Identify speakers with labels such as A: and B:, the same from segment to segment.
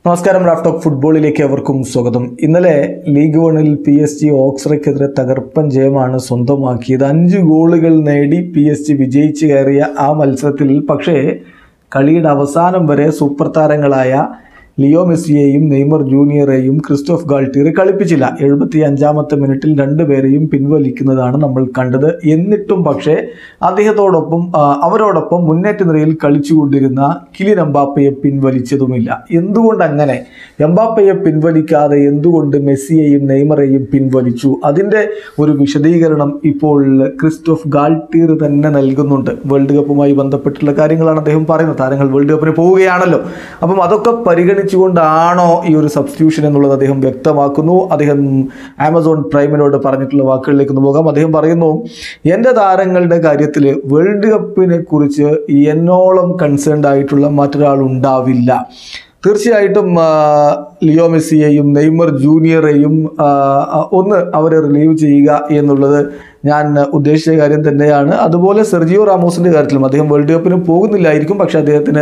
A: നമസ്കാരം റാഫ്റ്റോക്ക് ഫുട്ബോളിലേക്ക് അവർക്കും സ്വാഗതം ഇന്നലെ ലീഗ് വണിൽ പി എസ് ജി ഓക്സ്രയ്ക്കെതിരെ തകർപ്പൻ ജയമാണ് സ്വന്തമാക്കിയത് അഞ്ച് ഗോളുകൾ നേടി പി എസ് ജി വിജയിച്ച് കയറിയ ആ മത്സരത്തിൽ പക്ഷേ കളിയുടെ അവസാനം വരെ സൂപ്പർ താരങ്ങളായ ലിയോ മെസ്സിയെയും നെയ്മർ ജൂനിയറെയും ക്രിസ്റ്റോഫ് ഗാൾട്ടീർ കളിപ്പിച്ചില്ല എഴുപത്തി അഞ്ചാമത്തെ മിനിറ്റിൽ രണ്ടുപേരെയും പിൻവലിക്കുന്നതാണ് നമ്മൾ കണ്ടത് എന്നിട്ടും പക്ഷേ അദ്ദേഹത്തോടൊപ്പം ആ, അവരോടൊപ്പം മുന്നേറ്റ നിരയിൽ കളിച്ചുകൊണ്ടിരുന്ന കിലിൻ എംബാപ്പയെ പിൻവലിച്ചതുമില്ല എന്തുകൊണ്ട് അങ്ങനെ എംബാപ്പയെ പിൻവലിക്കാതെ എന്തുകൊണ്ട് മെസ്സിയെയും നെയ്മറെയും പിൻവലിച്ചു അതിൻ്റെ ഒരു വിശദീകരണം ഇപ്പോൾ ക്രിസ്റ്റോഫ് ഗാൾട്ടീർ തന്നെ നൽകുന്നുണ്ട് വേൾഡ് കപ്പുമായി ബന്ധപ്പെട്ടുള്ള കാര്യങ്ങളാണ് അദ്ദേഹം പറയുന്നത് താരങ്ങൾ വേൾഡ് കപ്പിന് പോവുകയാണല്ലോ അപ്പം അതൊക്കെ പരിഗണിച്ചുകൊണ്ടാണോ ഈ ഒരു സബ്സ്റ്റിറ്റ്യൂഷൻ എന്നുള്ളത് അദ്ദേഹം വ്യക്തമാക്കുന്നു അദ്ദേഹം ആമസോൺ പ്രൈമിനോട് പറഞ്ഞിട്ടുള്ള വാക്കുകളിലേക്ക് ഒന്ന് പോകാം അദ്ദേഹം പറയുന്നു എൻ്റെ താരങ്ങളുടെ കാര്യത്തിൽ വേൾഡ് കപ്പിനെ കുറിച്ച് എന്നോളം കൺസേൺഡ് ആയിട്ടുള്ള മറ്റൊരാൾ ഉണ്ടാവില്ല തീർച്ചയായിട്ടും ആ, ലിയോ മെസ്സിയെയും നെയ്മർ ജൂനിയറെയും ആ, ആ, ഒന്ന് അവരെ റിലീവ് ചെയ്യുക എന്നുള്ളത് ഞാൻ ഉദ്ദേശിച്ച കാര്യം തന്നെയാണ് അതുപോലെ സെർജിയോ റാമോസിൻ്റെ കാര്യത്തിലും അദ്ദേഹം വേൾഡ് കപ്പിന് പോകുന്നില്ലായിരിക്കും പക്ഷേ അദ്ദേഹത്തിന്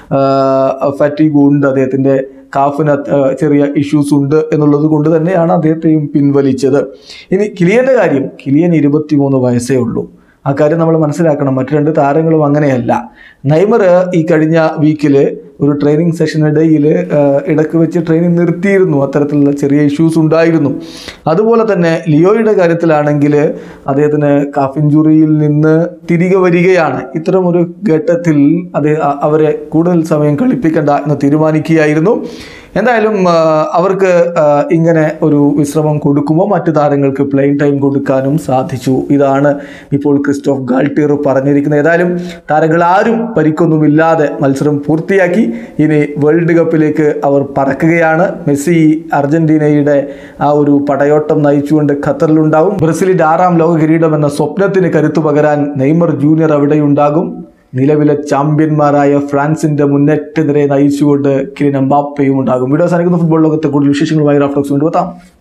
A: ഫാറ്റീഗ് ഉണ്ട് അദ്ദേഹത്തിൻ്റെ കാഫിന് അത്- ആ, ചെറിയ ഇഷ്യൂസ് ഉണ്ട് എന്നുള്ളത് കൊണ്ട് തന്നെയാണ് അദ്ദേഹത്തെയും പിൻവലിച്ചത് ഇനി കിലിയൻ്റെ കാര്യം കിലിയൻ ഇരുപത്തിമൂന്ന് വയസ്സേ ഉള്ളൂ ആ കാര്യം നമ്മൾ മനസ്സിലാക്കണം മറ്റു രണ്ട് താരങ്ങളും അങ്ങനെയല്ല നൈമർ ഈ കഴിഞ്ഞ വീക്കിൽ ഒരു ട്രെയിനിങ് സെഷനിടയിൽ ഇടയ്ക്ക് വെച്ച് ട്രെയിനിങ് നിർത്തിയിരുന്നു അത്തരത്തിലുള്ള ചെറിയ ഇഷ്യൂസ് ഉണ്ടായിരുന്നു അതുപോലെ തന്നെ ലിയോയുടെ കാര്യത്തിലാണെങ്കിൽ അദ്ദേഹത്തിന് കാഫ് ഇഞ്ചുറിയിൽ നിന്ന് തിരികെ വരികയാണ് ഇത്തരം ഒരു ഘട്ടത്തിൽ അദ്ദേഹം അ- അവരെ കൂടുതൽ സമയം കളിപ്പിക്കേണ്ട എന്ന് തീരുമാനിക്കുകയായിരുന്നു എന്തായാലും ആ, അവർക്ക് ആ, ഇങ്ങനെ ഒരു വിശ്രമം കൊടുക്കുമ്പോൾ മറ്റു താരങ്ങൾക്ക് പ്ലെയിൻ ടൈം കൊടുക്കാനും സാധിച്ചു ഇതാണ് ഇപ്പോൾ ക്രിസ്റ്റോഫ് ഗാൾട്ടീർ പറഞ്ഞിരിക്കുന്നത് ഏതായാലും താരങ്ങൾ ആരും പരിക്കൊന്നുമില്ലാതെ മത്സരം പൂർത്തിയാക്കി ഇനി വേൾഡ് കപ്പിലേക്ക് അവർ പറക്കുകയാണ് മെസ്സി അർജന്റീനയുടെ ആ ഒരു പടയോട്ടം നയിച്ചുകൊണ്ട് ഖത്തറിലുണ്ടാവും ബ്രസീലിന്റെ ആറാം ലോക കിരീടം എന്ന സ്വപ്നത്തിന് കരുത്തു പകരാൻ നെയ്മർ ജൂനിയർ അവിടെയുണ്ടാകും നിലവിലെ ചാമ്പ്യന്മാരായ ഫ്രാൻസിന്റെ മുന്നേറ്റ നിരയെ നയിച്ചുകൊണ്ട് കിലിൻ എംബാപ്പയും ഉണ്ടാകും വീഡിയോ സാധിക്കുന്ന ഫുട്ബോൾ ലോകത്തെ കൂടുതൽ വിശേഷങ്ങളുമായി റാഫ്റ്റോക്സ് കൊണ്ടുവെത്താം